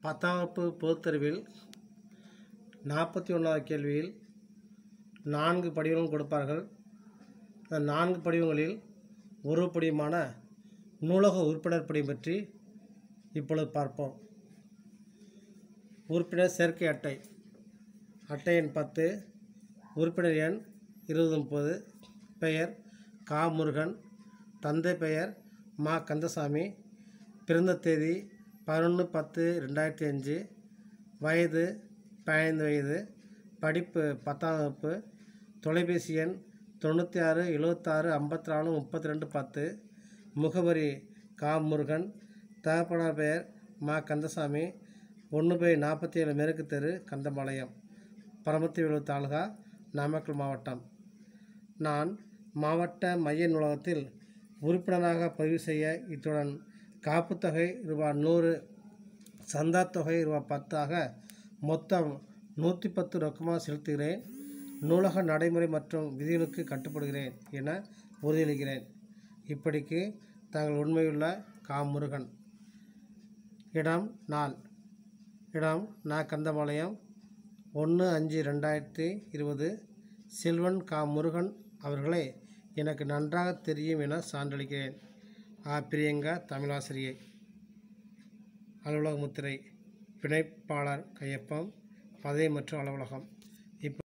பத்தாம் வகுப்பு பொதுத்தறிவில் நாற்பத்தி ஒன்றாவது கேள்வியில் நான்கு படிவங்கள் கொடுப்பார்கள் அந்த நான்கு படிவங்களில் ஒரு படிவமான நூலக உறுப்பினர் படிவம் பற்றி இப்பொழுது பார்ப்போம் உறுப்பினர் சேர்க்கை அட்டை அட்டை எண் பத்து உறுப்பினர் எண் இருபது முப்பது பெயர் கா முருகன் தந்தை பெயர் மா கந்தசாமி பிறந்த தேதி பதினொன்று பத்து ரெண்டாயிரத்தி அஞ்சு வயது பதினைந்து வயது படிப்பு பத்தாம் வகுப்பு தொலைபேசி எண் தொண்ணூற்றி ஆறு எழுவத்தாறு ஐம்பத்தி நாலு முப்பத்தி ரெண்டு பத்து முகவரி கா முருகன் தகப்பனார் பெயர் மா கந்தசாமி ஒன்று பை நாற்பத்தி ஏழு மேற்கு தெரு கந்தபாளையம் பரமத்தி வேலூர் தாலுகா நாமக்கல் மாவட்டம் நான் மாவட்ட மைய நூலகத்தில் உறுப்பினராக பதிவு செய்ய இத்துடன் காப்புத்தொகை ரூபாய் நூறு சந்தா தொகை ரூபாய் பத்தாக மொத்தம் நூற்றி பத்து ரொக்கமாக செலுத்துகிறேன் நூலக நடைமுறை மற்றும் விதிகளுக்கு கட்டுப்படுகிறேன் என உறுதியளிக்கிறேன் இப்படிக்கு தாங்கள் உண்மையுள்ள கா முருகன் இடம் நாள் இடம் நா கந்தபாளையம் ஒன்று அஞ்சு ரெண்டாயிரத்தி இருபது செல்வன் கா முருகன் அவர்களை எனக்கு நன்றாக தெரியும் என சான்றளிக்கிறேன் ஆ பிரியங்கா தமிழாசிரியை அலுவலக முத்திரை பிணைப்பாளர் கையொப்பம் பதவி மற்றும் அலுவலகம் இப்போ